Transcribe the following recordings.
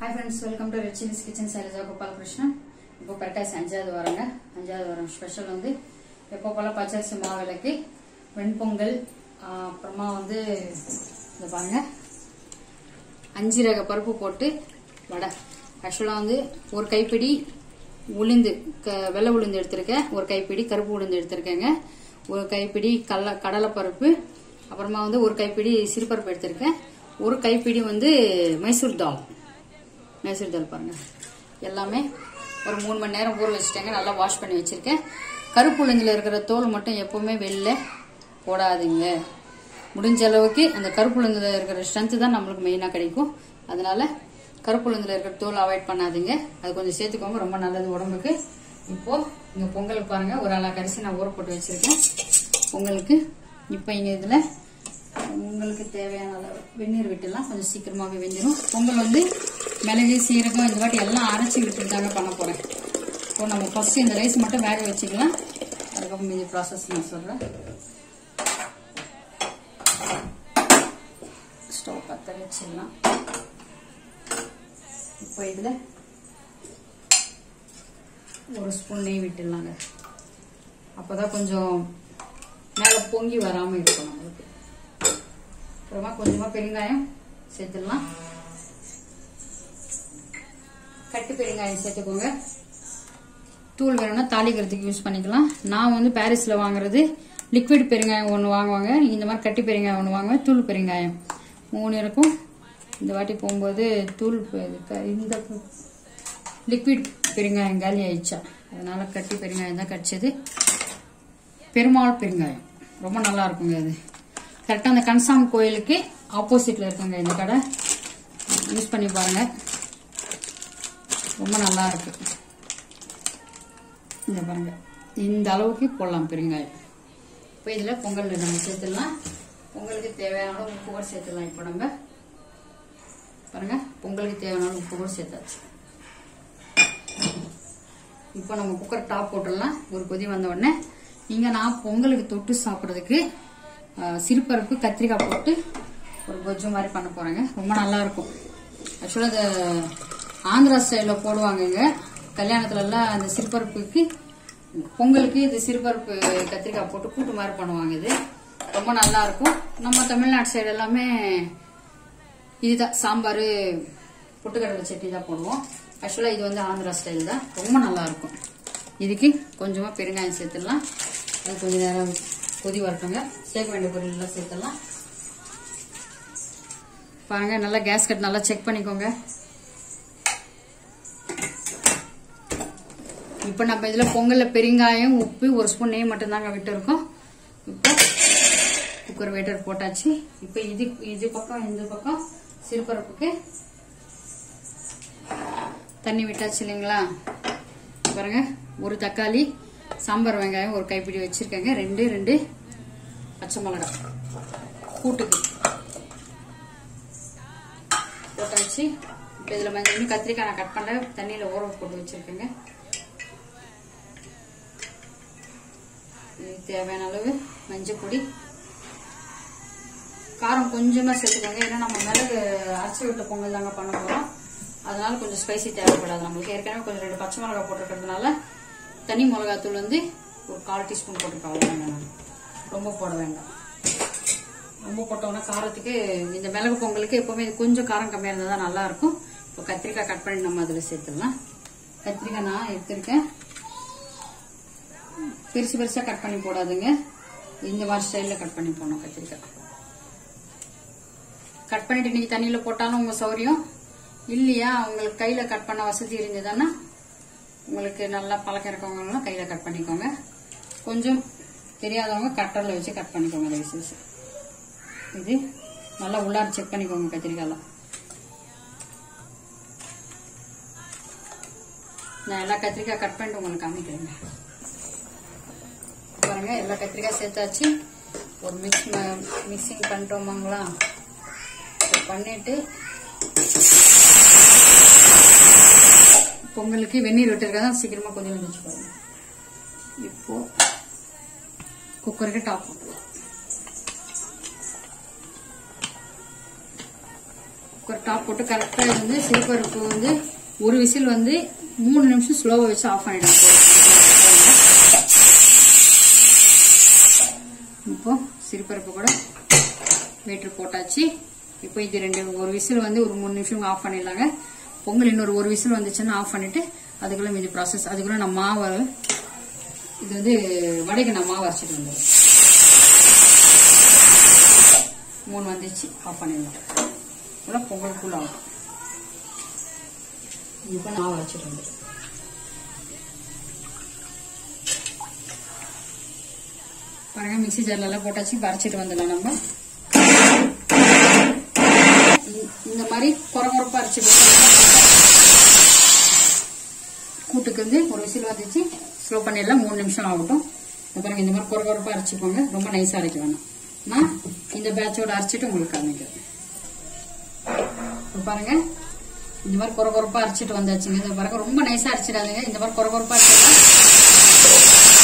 Hi friends welcome to red chillies kitchen Sailaja Gopalakrishnan இப்போ கரெக்டாக அஞ்சாவது வாரங்க அஞ்சாவது வாரம் ஸ்பெஷல் வந்து எப்போ போல பச்சரிசி மாவிளக்கு வெண்பொங்கல் ஆ, அப்புறமா வந்து இந்த பாருங்க அஞ்சு ரக பருப்பு போட்டு வடை ஆக்சுவலாக வந்து ஒரு கைப்பிடி உளுந்து க வெள்ளை உளுந்து எடுத்திருக்கேன் ஒரு கைப்பிடி கருப்பு உளுந்து எடுத்திருக்கேங்க ஒரு கைப்பிடி கடல கடலைப்பருப்பு அப்புறமா வந்து ஒரு கைப்பிடி சிறுபருப்பு எடுத்திருக்கேன் ஒரு கைப்பிடி வந்து மைசூர் தால் மைசூர் தால் பாருங்க எல்லாமே ஒரு மூணு மணி நேரம் ஊற வச்சுட்டேங்க நல்லா வாஷ் பண்ணி வச்சிருக்கேன் கருப்பு உளுந்துல இருக்கிற தோல் மட்டும் எப்பவுமே வெளில போடாதீங்க முடிஞ்ச அளவுக்கு அந்த கருப்பு உளுந்துல இருக்கிற ஸ்ட்ரென்த்து தான் நம்மளுக்கு மெயினாக கிடைக்கும் அதனால கருப்பு உளுந்துல இருக்கிற தோல் அவாய்ட் பண்ணாதீங்க அது கொஞ்சம் சேர்த்துக்கோங்க ரொம்ப நல்லது உடம்புக்கு இப்போ இங்க பொங்கலுக்கு பாருங்க ஒரு அலா அரிசி நான் ஊற போட்டு வச்சிருக்கேன் பொங்கலுக்கு இப்போ இங்க இதுல உங்களுக்கு தேவையான அளவு வெந்நீர் விட்டுலாம் கொஞ்சம் சீக்கிரமாகவே வெந்துடும் பொங்கல் வந்து மிளகு சீரகம் இந்த வாட்டி எல்லாம் அரைச்சி விட்டுட்டு தாங்க பண்ண போறேன் இப்போ நம்ம ஃபர்ஸ்ட் இந்த ரைஸ் மட்டும் வேக வச்சுக்கலாம் அதுக்கப்புறம் மீதி ப்ராசஸ் நான் சொல்றேன் ஸ்டவ் பற்ற வச்சிடலாம் இப்போ இதுல ஒரு ஸ்பூன் நெய் விட்டுடலாங்க அப்பதான் கொஞ்சம் மேலே பொங்கி வராம இருக்கும் நம்மளுக்கு அப்புறமா கொஞ்சமா பெருங்காயம் சேர்த்துடலாம் கட்டு பெருங்காயம் சேர்த்துக்கோங்க தூள் வேணும்னா தாளிக்கிறதுக்கு யூஸ் பண்ணிக்கலாம் நான் வந்து பாரிஸ்ல வாங்குறது லிக்விட் பெருங்காயம் ஒன்று வாங்குவாங்க இந்த மாதிரி கட்டி பெருங்காயம் ஒன்று வாங்குவேன் தூள் பெருங்காயம் மூணு இருக்கும் இந்த வாட்டி போகும்போது தூள் பெ- க- இந்த லிக்விட் பெருங்காயம் காலி ஆயிடுச்சா அதனால கட்டி பெருங்காயம் தான் கடிச்சது பெருமாள் பெருங்காயம் ரொம்ப நல்லா இருக்குங்க இது கரெக்டாக அந்த கன்சாம் கோயிலுக்கு ஆப்போசிட்ல இருக்குங்க இந்த கடை யூஸ் பண்ணி பாருங்க ரொம்ப நல்லா இருக்கு இந்த பாருங்க இந்த அளவுக்கு போடலாம் பெருங்காயம் இப்போ இதில் பொங்கல் நம்ம சேர்த்துடலாம் பொங்கலுக்கு தேவையான அளவு உப்பு கூட சேர்த்துடலாம் இப்போ நம்ம பாருங்க பொங்கலுக்கு தேவையான அளவு உப்பு கூட சேர்த்தாச்சு இப்போ நம்ம குக்கர் டாப் போட்டுடலாம் ஒரு கொதி வந்த உடனே இங்க நான் பொங்கலுக்கு தொட்டு சாப்பிட்றதுக்கு சிறுபருப்பு கத்திரிக்காய் போட்டு ஒரு கொஜ்ஜு மாதிரி பண்ண போறேங்க ரொம்ப நல்லா இருக்கும் ஆக்சுவலாக அது ஆந்திரா ஸ்டைலில் போடுவாங்கங்க கல்யாணத்துல எல்லாம் அந்த சிறுபருப்புக்கு பொங்கலுக்கு இது சிறுபருப்பு கத்திரிக்காய் போட்டு கூட்டு மாதிரி பண்ணுவாங்க இது ரொம்ப நல்லா இருக்கும் நம்ம தமிழ்நாட்டு சைடு எல்லாமே இதுதான் சாம்பார் பொட்டுக்கடலை சட்னி தான் போடுவோம் ஆக்சுவலாக இது வந்து ஆந்திரா ஸ்டைல் தான் ரொம்ப நல்லா இருக்கும் இதுக்கு கொஞ்சமாக பெருங்காயம் சேர்த்துடலாம் அது கொஞ்ச நேரம் கொதி வரட்டுங்க சேர்க்க வேண்டிய பொருள் எல்லாம் சேர்த்துடலாம் பாருங்க நல்லா கேஸ் கட் நல்லா செக் பண்ணிக்கோங்க இப்போ நம்ம இதில் பொங்கலில் பெருங்காயம் உப்பு ஒரு ஸ்பூன் நெய் மட்டும்தாங்க விட்டுருக்கோம் இப்போ குக்கர் வெயிட்டர் போட்டாச்சு இப்போ இது இது பக்கம் இந்த பக்கம் சிறுபருப்புக்கு தண்ணி விட்டாச்சு இல்லைங்களா பாருங்க ஒரு தக்காளி சாம்பார் வெங்காயம் ஒரு கைப்பிடி வச்சிருக்கேங்க ரெண்டு ரெண்டு பச்சை மிளகாய் கூட்டுக்கு போட்டாச்சு இப்போ இதில் மஞ்சள் இன்னும் கத்திரிக்காய் நான் கட் பண்ண தண்ணியில் ஊற போட்டு வச்சிருக்கேங்க இதுக்கு தேவையான அளவு மஞ்சள் பொடி காரம் கொஞ்சமா சேர்த்துக்கோங்க ஏன்னா நம்ம மிளகு அரைச்சி விட்ட பொங்கல் தாங்க பண்ண போறோம் அதனால கொஞ்சம் ஸ்பைசி தேவைப்படாது நம்மளுக்கு ஏற்கனவே கொஞ்சம் ரெண்டு பச்சை மிளகாய் போட்டிருக்கிறதுனால தனி மிளகாத்தூள் வந்து ஒரு கால் டீஸ்பூன் போட்டிருக்கேன் அவ்வளவுதாங்க நான் ரொம்ப போட வேண்டாம் ரொம்ப போட்டோம்னா காரத்துக்கு இந்த மிளகு பொங்கலுக்கு எப்பவுமே இது கொஞ்சம் காரம் கம்மியாக இருந்தால் தான் நல்லா இருக்கும் இப்போ கத்திரிக்காய் கட் பண்ணி நம்ம அதில் சேர்த்துடலாம் கத்திரிக்காய் நான் எடுத்திருக்கேன் பெருசு பெருசா கட் பண்ணி போடாதுங்க இந்த மாதிரி ஸ்டைல்ல கட் பண்ணி போடணும் கத்திரிக்காய் கட் பண்ணிட்டு நீங்க தண்ணியில போட்டாலும் உங்க சௌரியம் இல்லையா உங்களுக்கு கையில கட் பண்ண வசதி இருந்ததுன்னா உங்களுக்கு நல்லா பழக்கம் இருக்கவங்கலாம் கையில கட் பண்ணிக்கோங்க கொஞ்சம் தெரியாதவங்க கட்டரில் வச்சு கட் பண்ணிக்கோங்க தயவு செய்து இது நல்லா உள்ளார செக் பண்ணிக்கோங்க கத்திரிக்காயெல்லாம் நான் எல்லா கத்திரிக்காய் கட் பண்ணிட்டு உங்களுக்கு காமிக்கிறேங்க பாருங்க எல்லா கத்திரிக்காய் சேர்த்தாச்சு ஒரு மிக்ஸ் மிக்சிங் பண்ணிட்டோமாங்களா இதை பண்ணிட்டு பொங்கலுக்கு வெந்நீர் விட்டுருக்கா தான் சீக்கிரமா கொஞ்சம் வந்துச்சு பாருங்க இப்போ குக்கருக்கு டாப் போட்டுருவோம் குக்கர் டாப் போட்டு கரெக்டாக வந்து சிறுபருப்பு வந்து ஒரு விசில் வந்து மூணு நிமிஷம் ஸ்லோவாக வச்சு ஆஃப் பண்ணிடலாம் இப்போ சிறுபருப்பு கூட வெயிட்டர் போட்டாச்சு இப்போ இது ரெண்டு ஒரு விசில் வந்து ஒரு மூணு நிமிஷம் ஆஃப் பண்ணிடலாங்க பொங்கல் இன்னொரு ஒரு விசில் வந்துச்சுன்னா ஆஃப் பண்ணிட்டு அதுக்குள்ள மீதி ப்ராசஸ் அதுக்குள்ள நான் மாவு இது வந்து வடைக்கு நான் மாவு அரைச்சிட்டு வந்தேன் மூணு வந்துச்சு ஆஃப் பண்ணிடலாம் இப்போ பொங்கல் கூல் ஆகும் இப்போ மாவு அரைச்சிட்டு வந்தேன் பாருங்க மிக்ஸி ஜார்ல எல்லாம் போட்டாச்சு இப்ப அரைச்சிட்டு வந்துடலாம் நம்ம இ- இந்த மாதிரி குறை குறைப்பா அரைச்சிட்டு கூட்டுக்கு வந்து ஒரு விசில் வந்துச்சு ஸ்லோ பண்ணிடலாம் மூணு நிமிஷம் ஆகட்டும் இந்த பாருங்க இந்த மாதிரி குறை குறைப்பா அரைச்சிக்கோங்க ரொம்ப நைஸா அரைக்க வேணாம் நான் இந்த பேட்சோட அரைச்சிட்டு உங்களுக்கு காமிக்கிறேன் இப்ப பாருங்க இந்த மாதிரி குறை குறைப்பா அரைச்சிட்டு வந்தாச்சுங்க இந்த பாருங்க ரொம்ப நைஸா அரைச்சிடாதுங்க இந்த மாதிரி குறை குறைப்பா அரைச்சிடலாம்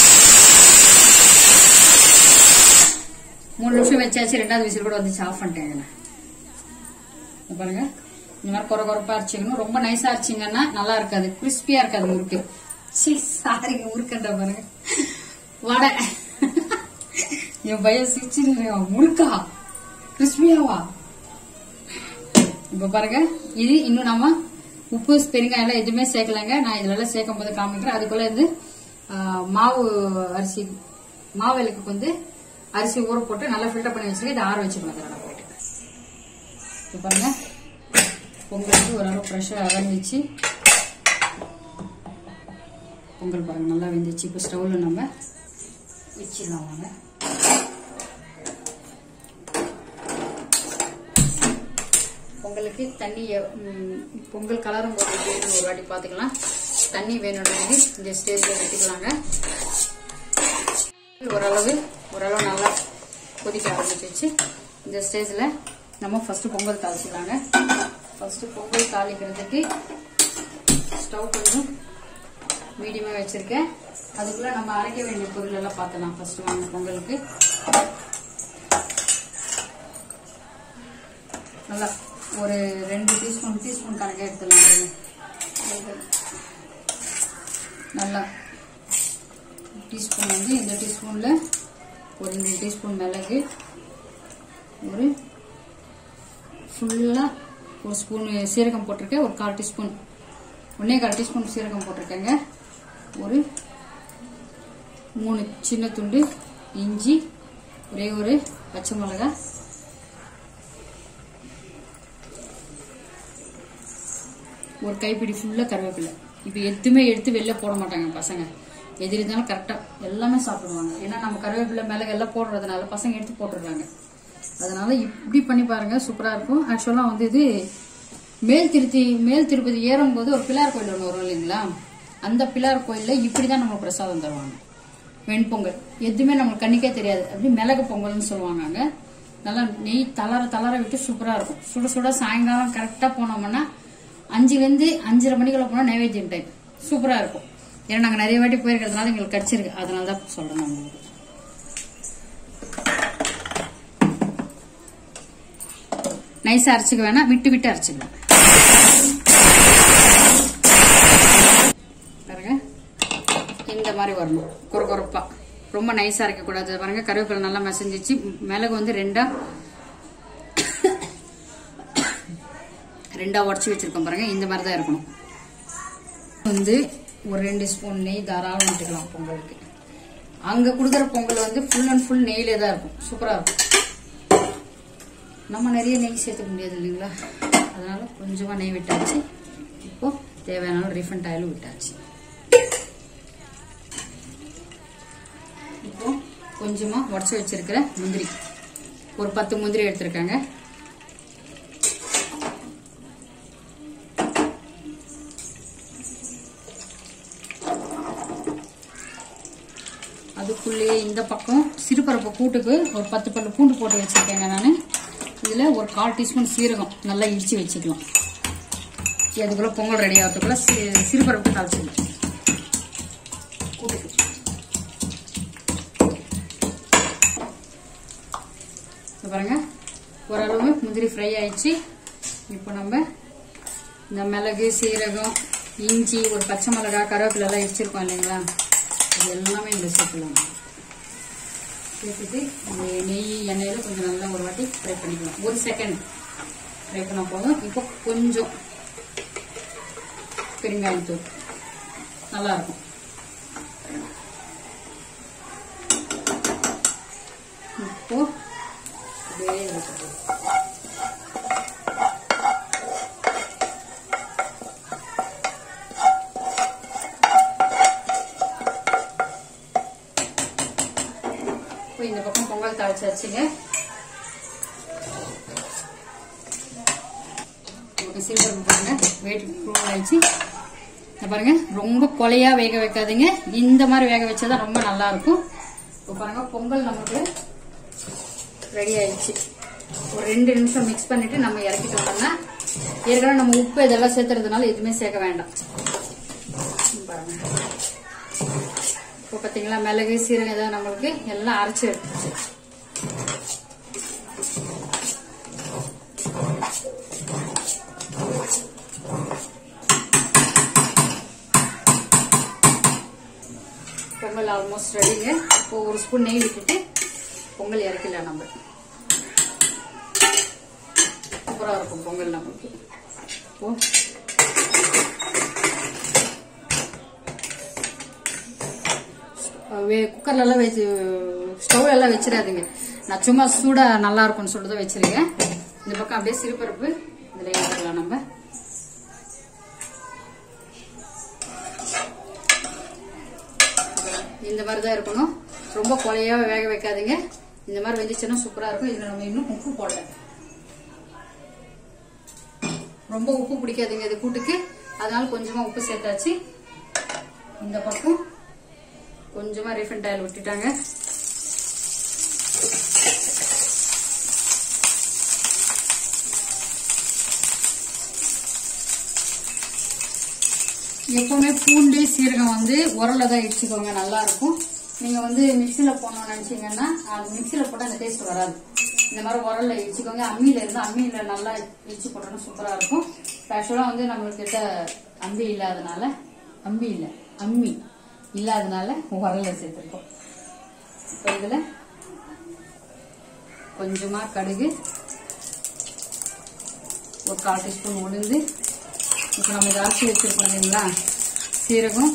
மூணு நிமிஷம் வச்சாச்சு ரெண்டாவது விசில் கூட வந்துச்சு ஆஃப் பண்ணிட்டேங்க நான். இங்க பாருங்க இந்த மாதிரி குறை குறைப்பா அரைச்சிக்கணும் ரொம்ப நைஸா அரைச்சிங்கன்னா நல்லா இருக்காது கிறிஸ்பியா இருக்காது முறுக்கு சீ சாரிங்க முறுக்குன்ற பாருங்க வடை என் பையன் சிரிச்சு முறுக்கா கிறிஸ்பியாவா இப்ப பாருங்க இது இன்னும் நம்ம உப்பு பெருங்காயம் எல்லாம் எதுவுமே சேர்க்கலங்க நான் இதுல எல்லாம் சேர்க்கும் போது காமிக்கிறேன் அதுக்குள்ள வந்து ஆ, மாவு அரிசி மாவு விளக்குக்கு வந்து அரிசி ஊற போட்டு நல்லா ஃபில்டர் பண்ணி வச்சுருக்கேன் இதை ஆற வச்சுக்கலாம் இதெல்லாம் போயிட்டு இப்ப பாருங்க பொங்கல் வந்து ஓரளவு ஃப்ரெஷ்ஷாக அகர்ந்துச்சு பொங்கல் பாருங்க நல்லா வெந்துச்சு இப்போ ஸ்டவ்ல நம்ம வச்சிடலாம் வாங்க பொங்கலுக்கு தண்ணி எவ்- ம், பொங்கல் கலரும் போது வேணும்னு ஒரு வாட்டி பார்த்துக்கலாம் தண்ணி வேணும்னு இந்த ஸ்டேஜில் வச்சுக்கலாங்க ஓரளவு ஓரளவு நல்லா கொதிக்க ஆரம்பிச்சிச்சு இந்த ஸ்டேஜில் நம்ம ஃபர்ஸ்ட் பொங்கல் தாளிச்சிக்கலாங்க ஃபர்ஸ்ட் பொங்கல் தாளிக்கிறதுக்கு ஸ்டவ் கொஞ்சம் மீடியமாக வச்சிருக்கேன் அதுக்குள்ள நம்ம அரைக்க வேண்டிய பொருள் எல்லாம் பார்த்தலாம் ஃபர்ஸ்ட் வாங்க பொங்கலுக்கு நல்லா ஒரு ரெண்டு டீஸ்பூன் டீஸ்பூன் கணக்கே எடுத்துடலாம் நல்லா டீஸ்பூன் வந்து இந்த டீஸ்பூனில் ஒரு ரெண்டு டீஸ்பூன் மிளகு ஒரு ஃபுல்லாக ஒரு ஸ்பூன் சீரகம் போட்டிருக்கேன் ஒரு கால் டீஸ்பூன் ஒன்றே கால் டீஸ்பூன் சீரகம் போட்டிருக்கேங்க ஒரு மூணு சின்ன துண்டு இஞ்சி ஒரே ஒரு பச்சை மிளகாய் ஒரு கைப்பிடி ஃபுல்லாக கருவேப்பிலை இப்போ எதுவுமே எடுத்து வெளில போட மாட்டாங்க பசங்க எது இருந்தாலும் கரெக்டாக எல்லாமே சாப்பிடுவாங்க ஏன்னா நம்ம கருவேப்பிலை மிளகு எல்லாம் போடுறதுனால பசங்க எடுத்து போட்டுடுறாங்க அதனால இப்படி பண்ணி பாருங்க சூப்பராக இருக்கும் ஆக்சுவலாக வந்து இது மேல் திருத்தி மேல் திருப்பதி ஏறும்போது ஒரு பிள்ளையார் கோயில் ஒன்று வரும் இல்லைங்களா அந்த பிள்ளையார் கோயிலில் இப்படி தான் நம்ம பிரசாதம் தருவாங்க வெண்பொங்கல் எதுவுமே நம்மளுக்கு கண்ணிக்கே தெரியாது அப்படி மிளகு பொங்கல்னு சொல்லுவாங்க அங்க நல்லா நெய் தளர தளர விட்டு சூப்பரா இருக்கும் சுட சுட சாயங்காலம் கரெக்டா போனோம்னா அஞ்சுலேருந்து அஞ்சரை மணிக்குள்ள போனா நைவேத்தியம் டைம் சூப்பரா இருக்கும் ஏன்னா நாங்க நிறைய வாட்டி போயிருக்கிறதுனால எங்களுக்கு கிடைச்சிருக்கு அதனால தான் சொல்றேன் நான் உங்களுக்கு நைஸா அரைச்சிக்க வேணாம் விட்டு விட்டு அரைச்சிக்கலாம் பாருங்க இந்த மாதிரி வரணும் குறை குறைப்பா ரொம்ப நைஸா இருக்கக்கூடாது பாருங்க கருவேப்பிலை நல்லா மசிஞ்சிச்சு மிளகு வந்து ரெண்டா ரெண்டா உடச்சி வச்சிருக்கோம் பாருங்க இந்த மாதிரி தான் இருக்கணும் வந்து ஒரு ரெண்டு ஸ்பூன் நெய் தாராளம் விட்டுக்கலாம் பொங்கலுக்கு அங்க கொடுக்குற பொங்கல் வந்து ஃபுல் அண்ட் ஃபுல் நெய்லே தான் இருக்கும் சூப்பரா இருக்கும் நம்ம நிறைய நெய் சேர்த்துக்க முடியாது இல்லைங்களா அதனால கொஞ்சமா நெய் விட்டாச்சு இப்போ தேவையான ரீஃபண்ட் ஆயிலும் விட்டாச்சு இப்போ கொஞ்சமா உடச்சி வச்சிருக்கிற முந்திரி ஒரு பத்து முந்திரி எடுத்திருக்காங்க அதுக்குள்ளேயே இந்த பக்கம் சிறுபருப்பு கூட்டுக்கு ஒரு பத்து பல்லு பூண்டு போட்டு வச்சிருக்கேங்க நான் இதில் ஒரு கால் டீஸ்பூன் சீரகம் நல்லா இடிச்சு வச்சுக்கலாம் அதுக்குள்ள பொங்கல் ரெடி ஆகிறதுக்குள்ள சி- சிறுபருப்பு தாளிச்சிக்கலாம் கூட்டுக்கு இங்க பாருங்க ஓரளவு முந்திரி ஃப்ரை ஆயிடுச்சு இப்போ நம்ம இந்த மிளகு சீரகம் இஞ்சி ஒரு பச்சை மிளகாய் கருவேப்பிலை எல்லாம் இடிச்சிருக்கோம் இல்லைங்களா இது எல்லாமே இதில் சேர்த்துலாம் சேர்த்துட்டு இந்த நெய் எண்ணெயில் கொஞ்சம் நல்லா ஒரு வாட்டி ஃப்ரை பண்ணிக்கலாம் ஒரு செகண்ட் ஃப்ரை பண்ண போதும் இப்போ கொஞ்சம் பெருங்காயத்தூள் நல்லா இருக்கும் இப்போ அப்படியே இதுல போட்டுக்கலாம். இப்போ இந்த பக்கம் பொங்கல் தாளிச்சாச்சுங்க உங்களுக்கு சிறுபருப்பு பாருங்க வெயிட் ப்ரூவ் ஆயிடுச்சு இங்க பாருங்க ரொம்ப கொலையா வேக வைக்காதீங்க இந்த மாதிரி வேக வச்சாதான் ரொம்ப நல்லா இருக்கும் இப்போ பாருங்க பொங்கல் நமக்கு ரெடி ஆயிடுச்சு ஒரு ரெண்டு நிமிஷம் மிக்ஸ் பண்ணிட்டு நம்ம இறக்கிட்டோம்னா ஏற்கனவே நம்ம உப்பு இதெல்லாம் சேர்த்துறதுனால எதுவுமே சேர்க்க வேண்டாம் இங்க பாருங்க இப்போ பார்த்தீங்களா மிளகு சீரகம் ஏதாவது நம்மளுக்கு எல்லாம் அரைச்சி எடுத்துச்சு பொங்கல் ஆல்மோஸ்ட் ரெடிங்க இப்போ ஒரு ஸ்பூன் நெய் விட்டுட்டு பொங்கல் இறக்கலாம் நம்ம சூப்பராக இருக்கும் பொங்கல் நமக்கு இப்போ குக்கர்ல எல்லாம் வச்சு ஸ்டவ்ல எல்லாம் வச்சிடாதீங்க நான் சும்மா சூடா நல்லா இருக்கும்னு சொல்லிட்டு தான் வச்சிருக்கேன் இந்த பக்கம் அப்படியே சிறுபருப்பு இதுல ஏற்றலாம் நம்ம இந்த மாதிரி தான் இருக்கணும் ரொம்ப கொலையா வேக வைக்காதீங்க இந்த மாதிரி வெந்துச்சுன்னா சூப்பரா இருக்கும் இதுல நம்ம இன்னும் உப்பு போடல ரொம்ப உப்பு பிடிக்காதீங்க இது கூட்டுக்கு அதனால கொஞ்சமா உப்பு சேர்த்தாச்சு இந்த பக்கம் கொஞ்சமா ரீஃபண்ட் ஆயில் விட்டுட்டாங்க எப்பவுமே பூண்டு சீரகம் வந்து உரல்ல தான் இடிச்சுக்கோங்க நல்லா இருக்கும் நீங்க வந்து மிக்சியில போடணும்னு நினைச்சீங்கன்னா அது மிக்சியில போட்டா அந்த டேஸ்ட் வராது இந்த மாதிரி உரல்ல இடிச்சுக்கோங்க அம்மியில இருந்து அம்மியில நல்லா இடிச்சு போட்டோம்னா சூப்பரா இருக்கும் ஆக்சுவலா வந்து நம்மளுக்கு கிட்ட அம்பி இல்லாதனால அம்பி இல்ல அம்மி இல்லாதனால உரல்ல சேர்த்திருக்கோம் இப்போ இதுல கொஞ்சமா கடுகு ஒரு கால் டீஸ்பூன் உளுந்து இப்போ நம்ம இதை அரைச்சி வச்சிருக்கோம் இல்லைங்களா சீரகம்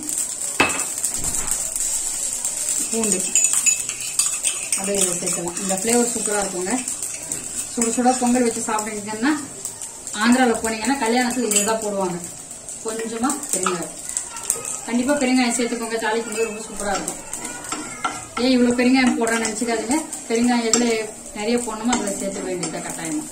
பூண்டு அப்படியே இதை சேர்க்கலாம் இந்த ஃப்ளேவர் சூப்பராக இருக்குங்க சுட சுட பொங்கல் வச்சு சாப்பிட்டீங்கன்னா ஆந்திராவில் போனீங்கன்னா கல்யாணத்தில் இதை தான் போடுவாங்க கொஞ்சமாக பெருங்காயம் கண்டிப்பாக பெருங்காயம் சேர்த்துக்கோங்க தாளிக்கும் போது ரொம்ப சூப்பராக இருக்கும் ஏன் இவ்வளோ பெருங்காயம் போடுறேன்னு நினச்சிக்காதீங்க பெருங்காயம் எதில் நிறைய போடணுமோ அதில் சேர்த்து வேண்டியது கட்டாயமா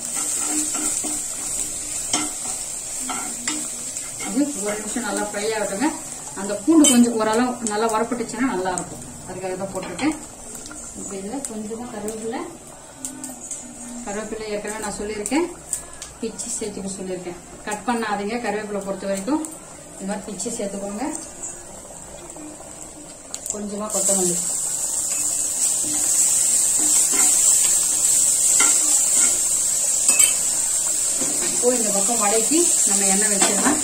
அது ஒரு நிமிஷம் நல்லா ஃப்ரை ஆகட்டுங்க அந்த பூண்டு கொஞ்சம் ஓரளவு நல்லா வரப்பட்டுச்சுன்னா நல்லா இருக்கும் அதுக்காக தான் போட்டிருக்கேன் இப்போ இதில் கொஞ்சமாக கருவேப்பிலை கருவேப்பிலை ஏற்கனவே நான் சொல்லியிருக்கேன் பிச்சு சேர்த்துக்க சொல்லியிருக்கேன் கட் பண்ணாதீங்க கருவேப்பிலை பொறுத்த வரைக்கும் இந்த மாதிரி பிச்சு சேர்த்துக்கோங்க கொஞ்சமாக கொத்தமல்லி இப்போ இந்த பக்கம் வடைக்கு நம்ம எண்ணெய் வச்சிடலாம்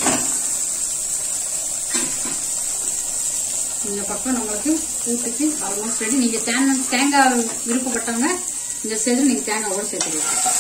இந்த பக்கம் நம்மளுக்கு கூட்டுக்கு ஆல்மோஸ்ட் ரெடி நீங்க தேங்காய் தேங்காய் விருப்பப்பட்டவங்க இந்த ஸ்டேஜில் நீங்க தேங்காவோட சேர்த்துக்கலாம்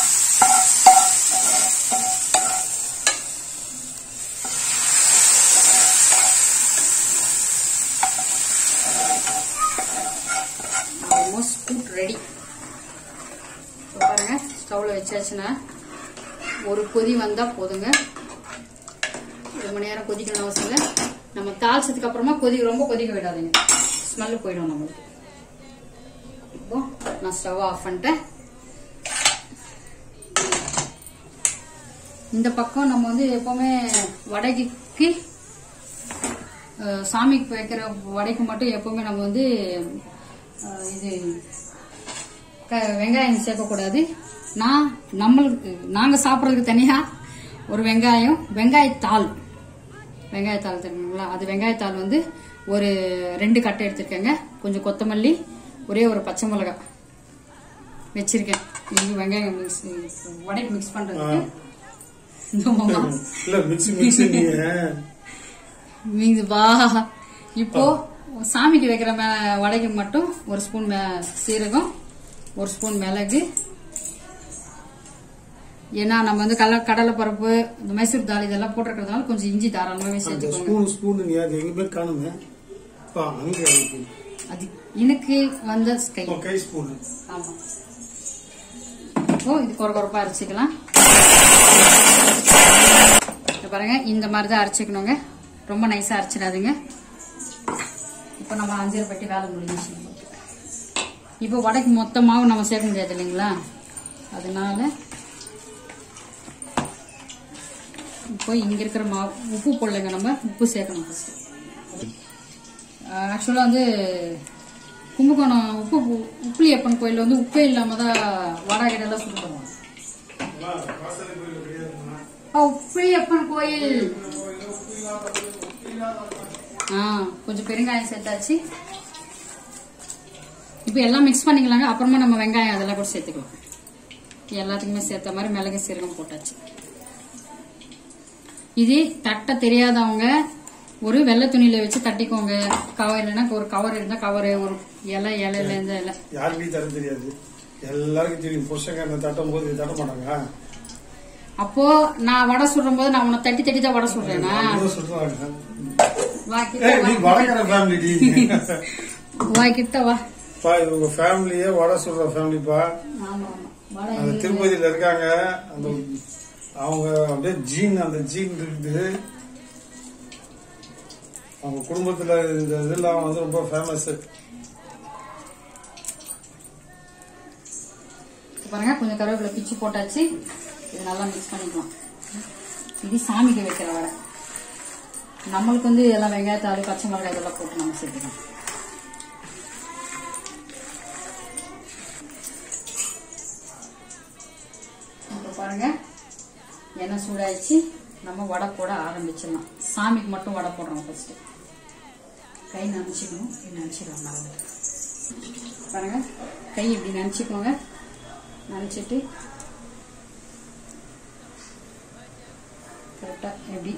ஆல்மோஸ்ட் கூட் ரெடி பாருங்க ஸ்டவ்ல வச்சாச்சுன்னா ஒரு கொதி வந்தா போதுங்க ரொம்ப நேரம் கொதிக்கணும் அவசியம் இல்லை நம்ம தாளிச்சதுக்கு அப்புறமா கொதி ரொம்ப கொதிக்க விடாதீங்க ஸ்மெல் போயிடும் நம்மளுக்கு இப்போ நான் ஸ்டவ் ஆஃப் பண்ணிட்டேன் இந்த பக்கம் நம்ம வந்து எப்பவுமே வடைக்கு அஹ், சாமிக்கு வைக்கிற வடைக்கு மட்டும் எப்பவுமே நம்ம வந்து அஹ், இது க- வெங்காயம் சேர்க்கக்கூடாது நான் நம்மளுக்கு நாங்க சாப்பிட்றதுக்கு தனியா ஒரு வெங்காயம் வெங்காயத்தாள் வெங்காயத்தாள் தெரியுங்களா அது வெங்காயத்தாள் வந்து ஒரு ரெண்டு கட்டை எடுத்திருக்கேங்க கொஞ்சம் கொத்தமல்லி ஒரே ஒரு பச்சை மிளகாய் வச்சிருக்கேன் இது வெங்காயம் மிக்ஸ் வடைக்கு மிக்ஸ் பண்றதுக்கு இந்த மாமா இல்ல மிக்ஸி மிக்ஸி நீங்க மீந்து வா இப்போ சாமிக்கு வைக்கிற மே வடைக்கு மட்டும் ஒரு ஸ்பூன் மே- சீரகம் ஒரு ஸ்பூன் மிளகு ஏன்னா நம்ம வந்து கடலை கடலை பருப்பு இந்த மைசூர் தால் இதெல்லாம் போட்டிருக்கிறதுனால கொஞ்சம் இஞ்சி தாராளமாகவே அந்த சேர்த்துக்கோங்க ஸ்பூன் ஸ்பூன் நீ அது எங்க பேர் காணுமே பா அங்க இருக்கு. அது எனக்கு வந்த கை ஓ, கை ஸ்பூன் ஆமா இப்போ இது கொர கொரப்பா அரைச்சிக்கலாம் இங்க பாருங்க இந்த மாதிரி தான் அரைச்சிக்கணுங்க ரொம்ப நைஸா அரைச்சிடாதுங்க இப்போ நம்ம அஞ்சரை பட்டி வேலை முடிஞ்சிச்சு இப்போ வடைக்கு மொத்த மாவு நம்ம சேர்க்க முடியாது இல்லைங்களா அதனால இப்போ இங்க இருக்கிற மாவு உப்பு போடலைங்க நம்ம உப்பு சேர்க்கணும் ஃபர்ஸ்ட் ஆக்சுவலாக வந்து கும்பகோணம் உப்பு உப்புலியப்பன் கோயில் வந்து உப்பே இல்லாம தான் வடகிடலாம் சுட்டு பண்ணுவாங்க ஆ, உப்புலியப்பன் கோயில் ஆ கொஞ்சம் பெருங்காயம் சேர்த்தாச்சு இப்போ எல்லாம் மிக்ஸ் பண்ணிக்கலாங்க அப்புறமா நம்ம வெங்காயம் அதெல்லாம் கூட சேர்த்துக்கலாம் எல்லாத்துக்குமே சேர்த்த மாதிரி மிளகு சீரகம் போட்டாச்சு இது தட்ட தெரியாதவங்க ஒரு வெள்ளை துணியில வச்சு தட்டிக்கோங்க கவர் இல்லைன்னா ஒரு கவர் இருந்தா கவர் ஒரு இலை இலையில இருந்து இலை யாருக்கும் தர தெரியாது எல்லாருக்கும் தெரியும் புருஷங்க தட்டும் போது தட்ட மாட்டாங்க அப்போ நான் வடை சுடும் போது நான் உன்னை தட்டி தட்டி தான் வடை சுடுறேனா அவங்க சொல்றாங்க வா ஏய், கிட்ட நீ வா. வடகர ஃபேமிலி வா கிட்ட வா பா இது உங்க ஃபேமிலியே வடை சொல்ற ஃபேமிலிப்பா ஆமா ஆமா வடை அந்த எங்க- திருப்பதியில இருக்காங்க அந்த அவங்க அப்படியே ஜீன் அந்த ஜீன் இருக்குது அவங்க குடும்பத்துல இந்த இதெல்லாம் வந்து ரொம்ப ஃபேமஸ் பாருங்க கொஞ்சம் கருவேப்பிலை பிச்சு போட்டாச்சு இது நல்லா மிக்ஸ் பண்ணிக்கலாம் இது சாமிக்கு வைக்கிற வடை நம்மளுக்கு வந்து இதெல்லாம் வெங்காயத்தாளி பச்சை மிளகாய் இதெல்லாம் போட்டு நம்ம சேர்த்துக்கலாம் இப்போ பாருங்க எண்ணெய் சூடாயிடுச்சு நம்ம வடை போட ஆரம்பிச்சிடலாம் சாமிக்கு மட்டும் வடை போடுறோம் ஃபர்ஸ்ட் கை நினச்சிக்கணும் நினச்சிக்கலாம் நல்லா பாருங்க கை இப்படி நினச்சிக்கோங்க நினச்சிட்டு கரெக்டாக எப்படி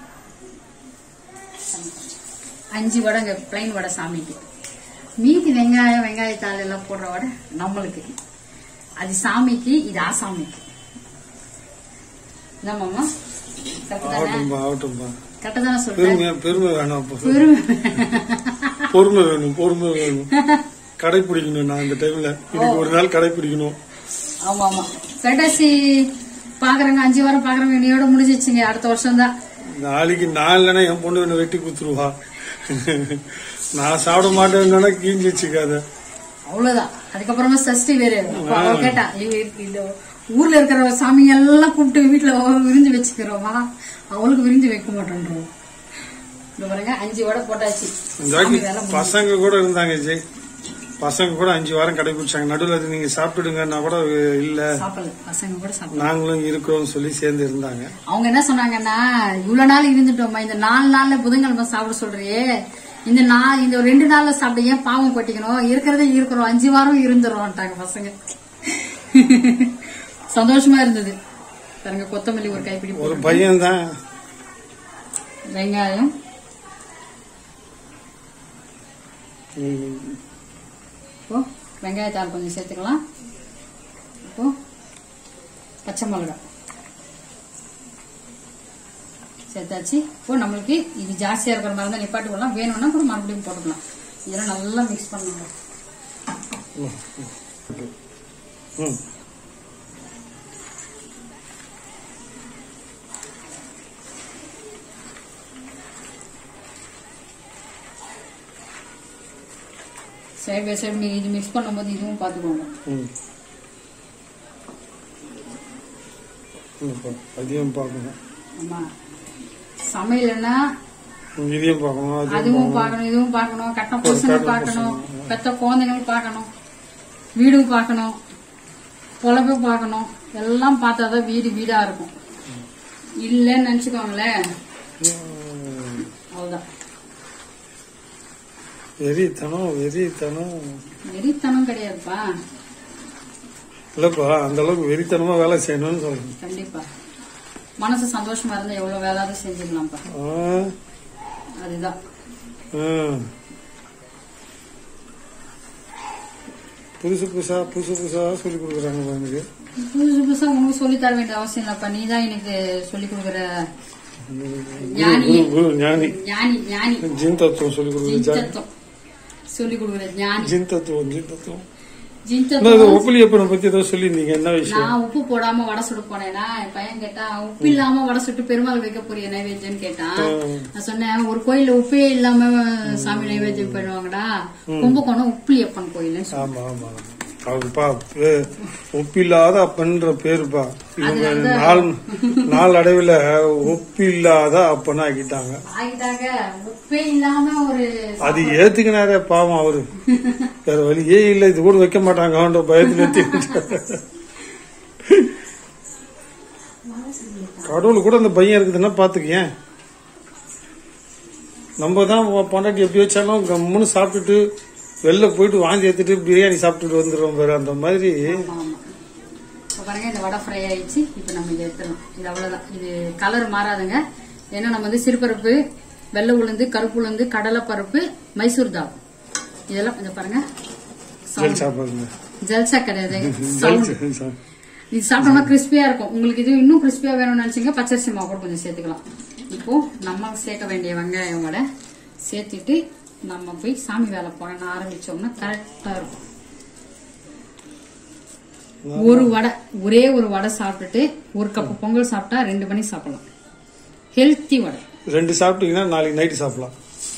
அஞ்சு வடைங்க பிளைன் வடை சாமிக்கு மீதி வெங்காயம் வெங்காயத்தாள் எல்லாம் போடுற வடை நம்மளுக்கு அது சாமிக்கு இது ஆசாமிக்கு என்னம்மாம்மா கரெக்டு தானே ஆகட்டும்பா ஆகட்டும்பா கரெக்டு தானே சொல்றேன் பெருமை பெருமை வேணாம் அப்போ. பெருமை பொறுமை வேணும் பொறுமை வேணும் கடைபிடிக்கணும் நான் இந்த டைம்ல இன்னைக்கு ஒரு நாள் கடைபிடிக்கணும் ஆமா ஆமா கடைசி பாக்குறவங்க அஞ்சு வாரம் பாக்குறவங்க இன்னையோட முடிஞ்சிச்சுங்க அடுத்த வருஷம் தான் நாளைக்கு நான் இல்லைன்னா என் பொண்ணு என்ன வெட்டி குத்துருவா நான் சாப்பிட மாட்டேன்னா கீஞ்சி வச்சுக்காத அவ்வளவுதான் அதுக்கப்புறமா சஷ்டி வேறு அப்ப அவ கேட்டா இவ- இந்த ஊர்ல இருக்கிற சாமி எல்லாம் கூப்பிட்டு வீட்டுல விருந்து வச்சுக்கிறோமா அவளுக்கு விருந்து வைக்க மாட்டேன்றோம் இந்த பாருங்க அஞ்சு வடை போட்டாச்சு இந்த சாமி வாட்டி வேலை முடிஞ்சு. பசங்க கூட இருந்தாங்க ஜெய் பசங்க கூட அஞ்சு வாரம் கடைபிடிச்சாங்க நடுவில் அது நீங்க சாப்பிட்டுடுங்கன்னா கூட இல்ல சாப்பிடல பசங்க கூட சாப்பிடல நாங்களும் இருக்கிறோம் சொல்லி சேர்ந்து இருந்தாங்க அவங்க என்ன சொன்னாங்கன்னா இவ்வளவு நாள் இருந்துட்டோம்மா இந்த நாலு நாள்ல புதன்கிழமை சாப்பிட சொல்றியே இந்த நாள் இந்த ரெண்டு நாள்ல சாப்பிட்டு ஏன் பாவம் கொட்டிக்கணும் இருக்கிறதே இருக்கிறோம் அஞ்சு வாரம் இருந்துடுறோம்ட்டாங்க பசங்க சந்தோஷமா இருந்தது பாருங்க கொத்தமல்லி ஒரு கைப்பிடி ஒரு போட்டு பையன் தான் வெங்காயம் இப்போ வெங்காயத்தாள் கொஞ்சம் சேர்த்துக்கலாம் இப்போ பச்சை மிளகாய் சேர்த்தாச்சு இப்போ நம்மளுக்கு இது ஜாஸ்தியா இருக்கிற மாதிரி தான் நிப்பாட்டி விடலாம் வேணும்னா கூட மறுபடியும் போட்டுக்கலாம் இதெல்லாம் நல்லா மிக்ஸ் பண்ணுங்க ம். சைடு பை சைடு நீங்க இது மிக்ஸ் பண்ணும்போது இதுவும் பார்த்துக்கோங்க ம். ம், அதையும் பார்க்கணும் ஆமா சமையல்னா ம், இதையும் பார்க்கணும் அதையும் அதுவும் பார்க்கணும். பார்க்கணும் இதுவும் பார்க்கணும் கட்ட ஒரு புருஷனும் கட்ட பார்க்கணும் புருஷன். பெத்த குழந்தைங்களும் பார்க்கணும் வீடும் பார்க்கணும் பொழப்பு பார்க்கணும் எல்லாம் பார்த்தாதான் வீடு வீடா இருக்கும் இல்லைன்னு நினைச்சுக்கோங்களேன் ம். அவ்வளவுதான் வெறித்தனம் வெறித்தனம் வெறித்தனம் கிடையாதுப்பா இல்லப்பா அந்த அளவுக்கு வெறித்தனமா வேலை செய்யணும்னு சொல்றேன் கண்டிப்பா மனசு சந்தோஷமா இருந்தா எவ்வளவு வேலாவது செஞ்சிடலாம்ப்பா ஆ, அதுதான் ஆ. புதுசு புதுசா புதுசு புதுசா சொல்லி கொடுக்குறாங்க எனக்கு புதுசு புதுசா உனக்கு சொல்லி தர வேண்டிய அவசியம் இல்லப்பா நீ தான் எனக்கு சொல்லி கொடுக்குற ஞானி குரு குரு ஞானி ஞானி ஞானி ஜின் தத்துவம் சொல்லி கொடுக்குறது ஜா- ஜின்தத்துவம் சொல்லி கொடுக்குற ஞானி ஜின் தத்துவம் ஜின் தத்துவம் என்ன ஜின்தத்துவம் இது ஒப்புளியப்பனை பத்தி ஏதோ சொல்லியிருந்தீங்க என்ன விஷயம் நான் உப்பு போடாம வடை சுட போனேன்னா என் பையன் கேட்டான் உப்பு இல்லாம வடை சுட்டு பெருமாள் வைக்க போறிய நைவேத்தியம்னு கேட்டான் நான் சொன்னேன் ஒரு கோயில்ல உப்பே இல்லாம சாமி நைவேத்தியம் பண்ணுவாங்கடா கும்பகோணம் உப்புலியப்பன் கோயில்னு சொன்னேன். ஆமா ஆமா ஆமா. அவருப்பா பே- ஒப்பில்லாத அப்பன்ற பேருப்பா இவங்க நாள் நாளடைவுல ஒப்பில்லாத அப்பனா ஆக்கிட்டாங்க ஆகிட்டாங்க உப்பே இல்லாம ஒரு அது ஏத்துக்கினாரே பாவம் அவரு வேற வழியே இல்ல இது கூட வைக்க மாட்டாங்க அவன்ற பயத்துல ஏத்துக்கிட்டாரு. கடவுள் கூட அந்த பையன் இருக்குதுன்னா பாத்துக்கேன் நம்ம தான் பொண்டாட்டி எப்படி வச்சாலும் கம்முன்னு சாப்பிட்டுட்டு வெளில போயிட்டு வாந்தி எடுத்துட்டு பிரியாணி சாப்பிட்டுட்டு வந்துடுறோம் பாரு அந்த மாதிரி ஆமா, ஆமா. இப்ப பாருங்க இந்த வடை ஃப்ரை ஆயிடுச்சு இப்ப நம்ம இதை எடுத்துடலாம் இது அவ்வளவுதான் இது கலர் மாறாதுங்க ஏன்னா நம்ம வந்து சிறுபருப்பு வெள்ளை உளுந்து கருப்பு உளுந்து கடலை பருப்பு மைசூர் தால் இதெல்லாம் இதை பாருங்க சரி சாப்பிடுங்க ஜல்சா கிடையாது சவுண்ட் இது சாப்பிட்டோம்னா கிறிஸ்பியா இருக்கும் உங்களுக்கு இது இன்னும் கிறிஸ்பியா வேணும்னு நினைச்சீங்க பச்சரிசி மாவு கூட கொஞ்சம் சேர்த்துக்கலாம் இப்போ நம்ம சேர்க்க வேண்டிய வெங்காயம் வடை சேர்த்துட்டு நம்ம போய் சாமி வேலை போன ஆரம்பிச்சோம்னா கரெக்டா இருக்கும் ஒரு வடை ஒரே ஒரு வடை சாப்பிட்டுட்டு ஒரு கப்பு பொங்கல் சாப்பிட்டா ரெண்டு மணி சாப்பிடலாம் ஹெல்த்தி வடை ரெண்டு சாப்பிட்டீங்கன்னா நாளைக்கு நைட்டு சாப்பிடலாம்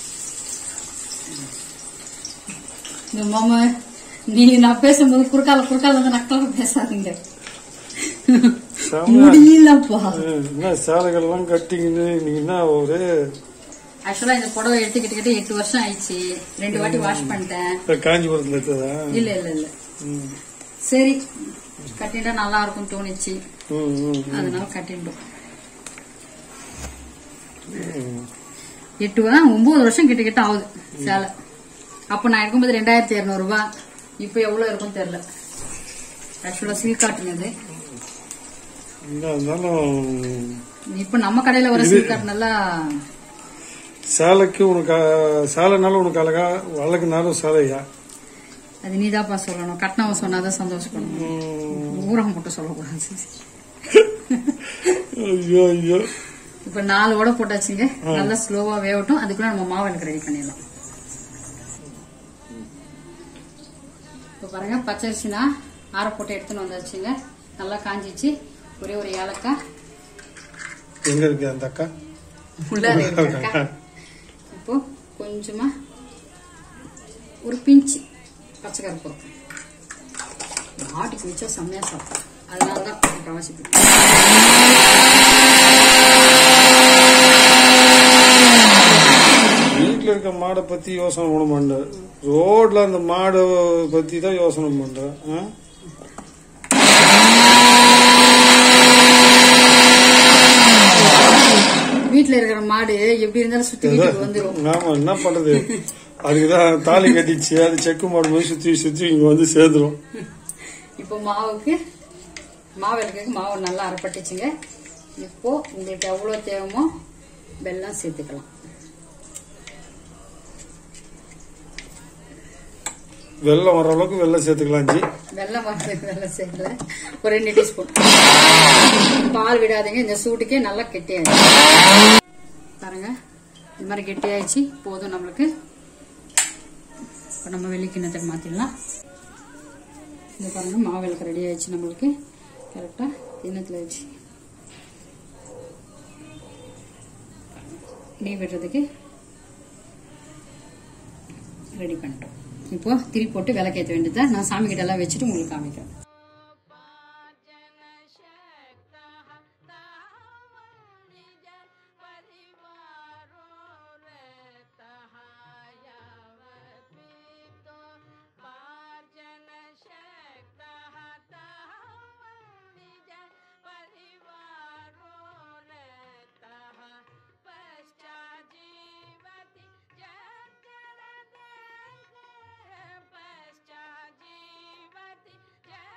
இந்த மாமா நீங்க நான் பேசும்போது குறுக்கால குறுக்கால வந்து நக்கலாக பேசாதீங்க செம. முடியலப்பா ம், என்ன சேலைகள் எல்லாம் கட்டிங்கன்னு நீங்க என்ன ஒரு ஆக்சுவலா இந்த புடவை எடுத்துக்கிட்டு எட்டு வருஷம் ஆயிடுச்சு ரெண்டு வாட்டி வாஷ் பண்ணிட்டேன் காஞ்சிபுரத்துல எடுத்ததா இல்ல இல்ல இல்ல ம், சரி கட்டிட்டா நல்லா இருக்கும் தோணுச்சு ம், ம், அதனால கட்டிட்டோம் ம். எட்டு வா- ஒன்பது வருஷம் கிட்ட கிட்ட ஆகுது சேலை அப்ப நான் இருக்கும்போது ரெண்டாயிரத்தி இருநூறு ரூபாய் இப்ப எவ்வளவு இருக்கும் தெரியல ஆக்சுவலா சில்க் காட்டன் இது என்ன இருந்தாலும் இப்ப நம்ம கடையில வர சில்க் காட்டன் எல்லாம் சேலைக்கு உனக்கு அஹ், சேலைனாலும் உனக்கு அழகா வழக்குனாலும் சேலையா அது நீதாப்பா சொல்லணும் கட்டினவன் சொன்னாதான் சந்தோஷப்படணும் ம், ஊரகம் மட்டும் சொல்லக்கூடாது ஐயோ ஐயோ இப்ப நாலு வடை போட்டாச்சுங்க நல்லா ஸ்லோவா வேகட்டும் அதுக்குள்ள நம்ம மாவு எனக்கு ரெடி பண்ணிடலாம் இப்ப பாருங்க பச்சரிசினா ஆற போட்டு எடுத்துன்னு வந்தாச்சுங்க நல்லா காஞ்சிச்சு ஒரே ஒரு ஏலக்காய் எங்க இருக்கு அந்த அக்கா உள்ளார இருக்கு இப்போ கொஞ்சமா ஒரு பிஞ்சு பச்சை கருப்பு ஆட்டுக்கு வச்சா செம்மையா சாப்பிடும் அதனாலதான் முக்கால்வாசி பிடிக்கும். வீட்டுல இருக்க மாடை பத்தி யோசனை பண்ண மாட்டேன் ரோட்ல அந்த மாடை பத்தி தான் யோசனை பண்றேன் ஆ? வீட்டுல இருக்கிற மாடு எப்படி இருந்தாலும் சுத்தி வீட்டுக்கு வந்துரும் ஆமா என்ன பண்றது அதுக்குதான் தாலி கட்டிச்சு அது செக்கு மாடு போய் சுத்தி சுத்தி இங்க வந்து சேர்ந்துரும் இப்போ மாவுக்கு மாவு எடுக்கிறதுக்கு மாவு நல்லா அரைப்பட்டுச்சுங்க இப்போ உங்களுக்கு எவ்வளவு தேவைமோ வெல்லம் சேர்த்துக்கலாம் வெள்ளம் வர அளவுக்கு வெள்ளம் சேர்த்துக்கலாம் ஜி வெல்லம் வரதுக்கு வெல்லம் சேர்க்கல ஒரு ரெண்டு டீஸ்பூன் பால் விடாதீங்க இந்த சூட்டுக்கே நல்லா கெட்டியாயிடும் பாருங்க இந்த மாதிரி கெட்டியாயிடுச்சு போதும் நம்மளுக்கு இப்போ நம்ம வெள்ளி கிண்ணத்துக்கு மாத்திடலாம் இந்த பாருங்க மாவு விளக்கு ரெடி ஆயிடுச்சு நம்மளுக்கு கரெக்டா கிண்ணத்துல வச்சு நெய் விடுறதுக்கு ரெடி பண்ணிட்டோம் இப்போ திரி போட்டு விளக்கேற்ற வேண்டியதா நான் சாமி கிட்ட எல்லாம் வச்சுட்டு உங்களுக்கு காமிக்கிறேன் पश्चाजीवति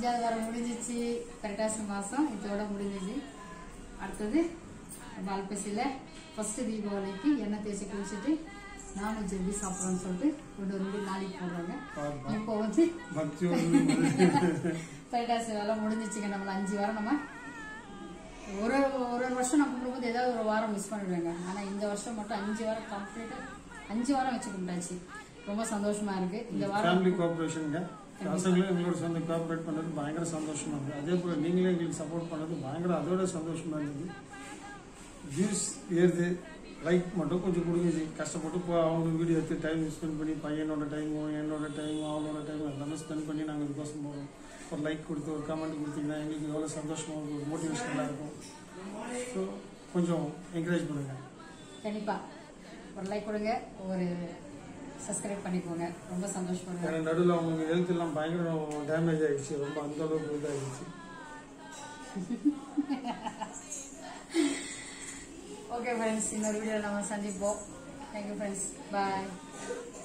அஞ்சாவது வாரம் முடிஞ்சிச்சு கரெக்டாசி மாசம் இதோட முடிஞ்சிச்சு அடுத்தது நம்ம அல்பசியில ஃபர்ஸ்ட் தீபாவளிக்கு எண்ணெய் தேய்ச்சி குளிச்சுட்டு நானும் ஜெல்லி சாப்பிட்றோம்னு சொல்லிட்டு ரெண்டு ரெண்டு நாளைக்கு போடுறாங்க பாருப்பா. இப்போ வந்து பக்தி வந்து கரெக்டாசி வேலை முடிஞ்சிச்சுங்க நம்மள அஞ்சு வாரம் நம்ம ஒரு ஒரு ஒரு வருஷம் நான் கும்பிடும்போது ஏதாவது ஒரு வாரம் மிஸ் பண்ணிடுவேங்க ஆனா இந்த வருஷம் மட்டும் அஞ்சு வாரம் கம்ப்ளீட்டா அஞ்சு வாரம் வச்சு கும்பிட்டாச்சு ரொம்ப சந்தோஷமா இருக்கு இந்த வாரம் ஃபேமிலி கோஆபரேஷனுங்க பசங்களும் எங்களோட சேர்ந்து கோஆபரேட் பண்ணது பயங்கர சந்தோஷமா இருக்கு அதே போல நீங்களே எங்களுக்கு சப்போர்ட் பண்ணது பயங்கர அதோட சந்தோஷமா இருந்தது வியூஸ் ஏறுது லைக் மட்டும் கொஞ்சம் கொடுங்க ஜி. கஷ்டப்பட்டு இப்போ அவங்க வீடியோ எடுத்து டைம் ஸ்பெண்ட் பண்ணி பையனோட டைமும் என்னோட டைமும் அவனோட டைமும் எல்லாமே ஸ்பெண்ட் பண்ணி நாங்கள் இதுக்கோசம் போகிறோம் ஒரு லைக் கொடுத்து ஒரு கமெண்ட் கொடுத்தீங்கன்னா எங்களுக்கு எவ்வளோ சந்தோஷமாக இருக்கும் ஒரு மோட்டிவேஷனலாக இருக்கும் ஸோ கொஞ்சம் என்கரேஜ் பண்ணுங்கள் கண்டிப்பா ஒரு லைக் கொடுங்க ஒரு சப்ஸ்கிரைப் பண்ணிக்கோங்க ரொம்ப சந்தோஷமா இருக்கு எனக்கு நடுவில் அவங்களுக்கு ஹெல்த் எல்லாம் பயங்கர டேமேஜ் ஆயிடுச்சு ரொம்ப அந்த அளவுக்கு இதாகிடுச்சு ஓகே ஃப்ரெண்ட்ஸ் இன்னொரு வீடியோ நம்ம சந்திப்போம் தேங்க்யூ ஃப்ரெண்ட்ஸ் பாய்